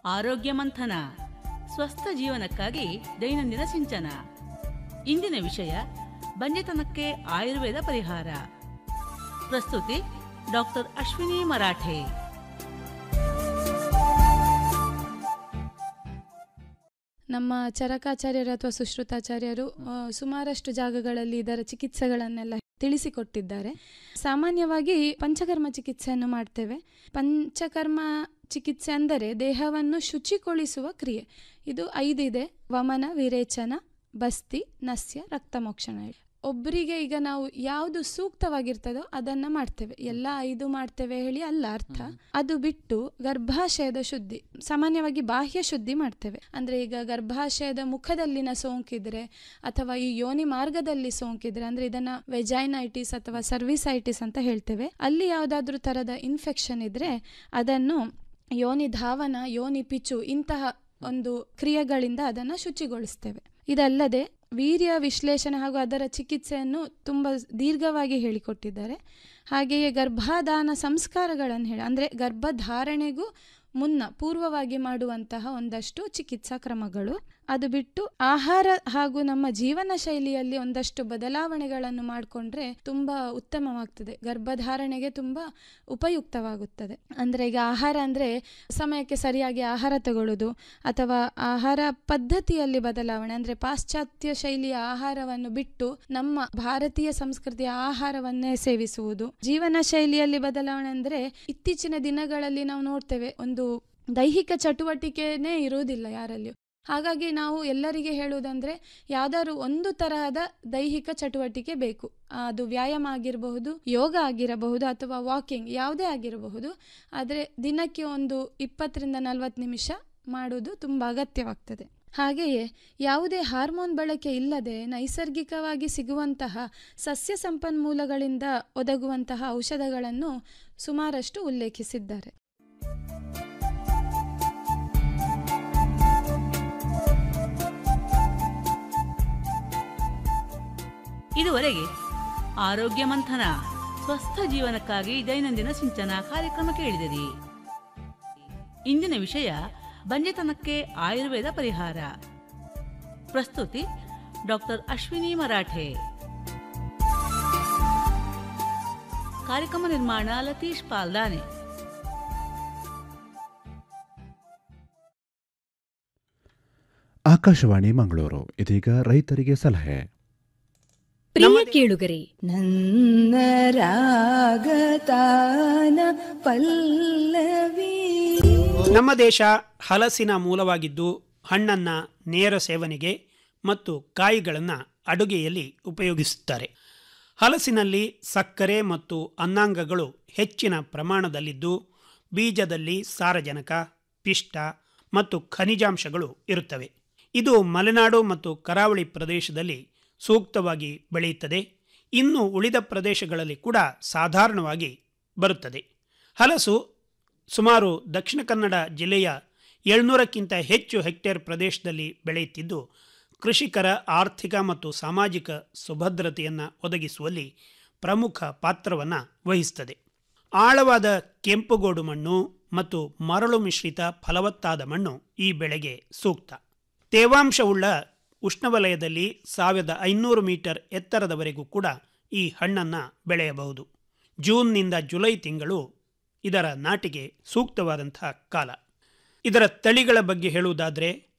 ಆರೋಗ್ಯ ಮಂಥನ ಸ್ವಸ್ಥ ಜೀವನಕ್ಕಾಗಿ ದೈನಂದಿನ ಸಿಂಚನ ಇಂದಿನ ವಿಷಯ ಬಂಜೆತನಕ್ಕೆ ಆಯುರ್ವೇದ ಪರಿಹಾರ ಪ್ರಸ್ತುತಿ ಡಾಕ್ಟರ್ ಅಶ್ವಿನಿ ಮರಾಠೆ ನಮ್ಮ ಚರಕಾಚಾರ್ಯರು ಅಥವಾ ಸುಶ್ರುತಾಚಾರ್ಯರು ಆ, ಸುಮಾರಷ್ಟು ಜಾಗಗಳಲ್ಲಿ ಇದರ ಚಿಕಿತ್ಸೆಗಳನ್ನೆಲ್ಲ ತಿಳಿಸಿಕೊಟ್ಟಿದ್ದಾರೆ ಸಾಮಾನ್ಯವಾಗಿ ಪಂಚಕರ್ಮ ಚಿಕಿತ್ಸೆಯನ್ನು ಮಾಡ್ತೇವೆ ಪಂಚಕರ್ಮ ಚಿಕಿತ್ಸೆ ಅಂದರೆ ದೇಹವನ್ನು ಶುಚಿಗೊಳಿಸುವ ಕ್ರಿಯೆ ಇದು ಐದಿದೆ ವಮನ ವಿರೇಚನ ಬಸ್ತಿ ನಸ್ಯ ರಕ್ತಮೋಕ್ಷಣ ಹೇಳಿ. ಒಬ್ಬರಿಗೆ ಈಗ ನಾವು ಯಾವುದು ಸೂಕ್ತವಾಗಿರ್ತದೋ ಅದನ್ನ ಮಾಡ್ತೇವೆ ಎಲ್ಲ ಐದು ಮಾಡ್ತೇವೆ ಹೇಳಿ ಅಲ್ಲ ಅರ್ಥ ಅದು ಬಿಟ್ಟು ಗರ್ಭಾಶಯದ ಶುದ್ಧಿ ಸಾಮಾನ್ಯವಾಗಿ ಬಾಹ್ಯ ಶುದ್ಧಿ ಮಾಡ್ತೇವೆ ಅಂದ್ರೆ ಈಗ ಗರ್ಭಾಶಯದ ಮುಖದಲ್ಲಿನ ಸೋಂಕಿದ್ರೆ ಅಥವಾ ಈ ಯೋನಿ ಮಾರ್ಗದಲ್ಲಿ ಸೋಂಕಿದ್ರೆ ಅಂದ್ರೆ ಇದನ್ನ ವೆಜೈನೈಟಿಸ್ ಅಥವಾ ಸರ್ವಿಸೈಟಿಸ್ ಅಂತ ಹೇಳ್ತೇವೆ ಅಲ್ಲಿ ಯಾವುದಾದ್ರೂ ತರದ ಇನ್ಫೆಕ್ಷನ್ ಇದ್ರೆ ಅದನ್ನು ಯೋನಿ ಧಾವನ ಯೋನಿ ಪಿಚು ಇಂತಹ ಒಂದು ಕ್ರಿಯೆಗಳಿಂದ ಅದನ್ನು ಶುಚಿಗೊಳಿಸ್ತೇವೆ ಇದಲ್ಲದೆ ವೀರ್ಯ ವಿಶ್ಲೇಷಣೆ ಹಾಗೂ ಅದರ ಚಿಕಿತ್ಸೆಯನ್ನು ತುಂಬ ದೀರ್ಘವಾಗಿ ಹೇಳಿಕೊಟ್ಟಿದ್ದಾರೆ ಹಾಗೆಯೇ ಗರ್ಭಾಧಾನ ಸಂಸ್ಕಾರಗಳನ್ನು ಹೇಳಿ ಅಂದರೆ ಗರ್ಭಧಾರಣೆಗೂ ಮುನ್ನ ಪೂರ್ವವಾಗಿ ಮಾಡುವಂತಹ ಒಂದಷ್ಟು ಚಿಕಿತ್ಸಾ ಕ್ರಮಗಳು ಅದು ಬಿಟ್ಟು ಆಹಾರ ಹಾಗೂ ನಮ್ಮ ಜೀವನ ಶೈಲಿಯಲ್ಲಿ ಒಂದಷ್ಟು ಬದಲಾವಣೆಗಳನ್ನು ಮಾಡಿಕೊಂಡ್ರೆ ತುಂಬಾ ಉತ್ತಮವಾಗ್ತದೆ ಗರ್ಭಧಾರಣೆಗೆ ತುಂಬಾ ಉಪಯುಕ್ತವಾಗುತ್ತದೆ ಅಂದ್ರೆ ಈಗ ಆಹಾರ ಅಂದ್ರೆ ಸಮಯಕ್ಕೆ ಸರಿಯಾಗಿ ಆಹಾರ ತಗೊಳ್ಳೋದು ಅಥವಾ ಆಹಾರ ಪದ್ಧತಿಯಲ್ಲಿ ಬದಲಾವಣೆ ಅಂದ್ರೆ ಪಾಶ್ಚಾತ್ಯ ಶೈಲಿಯ ಆಹಾರವನ್ನು ಬಿಟ್ಟು ನಮ್ಮ ಭಾರತೀಯ ಸಂಸ್ಕೃತಿಯ ಆಹಾರವನ್ನೇ ಸೇವಿಸುವುದು ಜೀವನ ಶೈಲಿಯಲ್ಲಿ ಬದಲಾವಣೆ ಅಂದ್ರೆ ಇತ್ತೀಚಿನ ದಿನಗಳಲ್ಲಿ ನಾವು ನೋಡ್ತೇವೆ ಒಂದು ದೈಹಿಕ ಚಟುವಟಿಕೆನೇ ಇರುವುದಿಲ್ಲ ಯಾರಲ್ಲಿಯೂ ಹಾಗಾಗಿ ನಾವು ಎಲ್ಲರಿಗೆ ಹೇಳುವುದಂದ್ರೆ ಯಾವ್ದಾದ್ರು ಒಂದು ತರಹದ ದೈಹಿಕ ಚಟುವಟಿಕೆ ಬೇಕು ಅದು ವ್ಯಾಯಾಮ ಆಗಿರಬಹುದು ಯೋಗ ಆಗಿರಬಹುದು ಅಥವಾ ವಾಕಿಂಗ್ ಯಾವುದೇ ಆಗಿರಬಹುದು ಆದರೆ ದಿನಕ್ಕೆ ಒಂದು ಇಪ್ಪತ್ತರಿಂದ ನಲವತ್ತು ನಿಮಿಷ ಮಾಡುವುದು ತುಂಬ ಅಗತ್ಯವಾಗ್ತದೆ ಹಾಗೆಯೇ ಯಾವುದೇ ಹಾರ್ಮೋನ್ ಬಳಕೆ ಇಲ್ಲದೆ ನೈಸರ್ಗಿಕವಾಗಿ ಸಿಗುವಂತಹ ಸಸ್ಯ ಸಂಪನ್ಮೂಲಗಳಿಂದ ಒದಗುವಂತಹ ಔಷಧಗಳನ್ನು ಸುಮಾರಷ್ಟು ಉಲ್ಲೇಖಿಸಿದ್ದಾರೆ ಇದುವರೆಗೆ ಆರೋಗ್ಯ ಮಂಥನ ಸ್ವಸ್ಥ ಜೀವನಕ್ಕಾಗಿ ದೈನಂದಿನ ಸಿಂಚನ ಕಾರ್ಯಕ್ರಮ ಕೇಳಿದಿರಿ ಇಂದಿನ ವಿಷಯ ಬಂಜೆತನಕ್ಕೆ ಆಯುರ್ವೇದ ಪರಿಹಾರ ಪ್ರಸ್ತುತಿ ಡಾಕ್ಟರ್ ಅಶ್ವಿನಿ ಮರಾಠೆ ಕಾರ್ಯಕ್ರಮ ನಿರ್ಮಾಣ ಲತೀಶ್ ಪಾಲ್ದಾನೆ ಆಕಾಶವಾಣಿ ಮಂಗಳೂರು ಇದೀಗ ರೈತರಿಗೆ ಸಲಹೆ ಪ್ರಿಯ ಕೇಳುಗರೆ ನನ್ನ ರಾಗತಾನ ಪಲ್ಲವಿ ನಮ್ಮ ದೇಶ ಹಲಸಿನ ಮೂಲವಾಗಿದ್ದು ಹಣ್ಣನ್ನ ನೇರ ಸೇವನೆಗೆ ಮತ್ತು ಕಾಯಿಗಳನ್ನು ಅಡುಗೆಯಲ್ಲಿ ಉಪಯೋಗಿಸುತ್ತಾರೆ ಹಲಸಿನಲ್ಲಿ ಸಕ್ಕರೆ ಮತ್ತು ಅನ್ನಾಂಗಗಳು ಹೆಚ್ಚಿನ ಪ್ರಮಾಣದಲ್ಲಿದ್ದು ಬೀಜದಲ್ಲಿ ಸಾರಜನಕ ಪಿಷ್ಟ ಮತ್ತು ಖನಿಜಾಂಶಗಳು ಇರುತ್ತವೆ ಇದು ಮಲೆನಾಡು ಮತ್ತು ಕರಾವಳಿ ಪ್ರದೇಶದಲ್ಲಿ ಸೂಕ್ತವಾಗಿ ಬೆಳೆಯುತ್ತದೆ ಇನ್ನು ಉಳಿದ ಪ್ರದೇಶಗಳಲ್ಲಿ ಕೂಡ ಸಾಧಾರಣವಾಗಿ ಬರುತ್ತದೆ ಹಲಸು ಸುಮಾರು ದಕ್ಷಿಣ ಕನ್ನಡ ಜಿಲ್ಲೆಯ ಏಳ್ನೂರಕ್ಕಿಂತ ಹೆಚ್ಚು ಹೆಕ್ಟೇರ್ ಪ್ರದೇಶದಲ್ಲಿ ಬೆಳೆಯುತ್ತಿದ್ದು ಕೃಷಿಕರ ಆರ್ಥಿಕ ಮತ್ತು ಸಾಮಾಜಿಕ ಸುಭದ್ರತೆಯನ್ನು ಒದಗಿಸುವಲ್ಲಿ ಪ್ರಮುಖ ಪಾತ್ರವನ್ನು ವಹಿಸುತ್ತದೆ ಆಳವಾದ ಕೆಂಪುಗೋಡು ಮಣ್ಣು ಮತ್ತು ಮರಳು ಮಿಶ್ರಿತ ಫಲವತ್ತಾದ ಮಣ್ಣು ಈ ಬೆಳೆಗೆ ಸೂಕ್ತ ತೇವಾಂಶವುಳ್ಳ ಉಷ್ಣವಲಯದಲ್ಲಿ ಸಾವಿರದ ಐನೂರು ಮೀಟರ್ ಎತ್ತರದವರೆಗೂ ಕೂಡ ಈ ಹಣ್ಣನ್ನು ಬೆಳೆಯಬಹುದು ಜೂನ್ನಿಂದ ಜುಲೈ ತಿಂಗಳು ಇದರ ನಾಟಿಗೆ ಸೂಕ್ತವಾದಂತಹ ಕಾಲ ಇದರ ತಳಿಗಳ ಬಗ್ಗೆ ಹೇಳುವುದಾದರೆ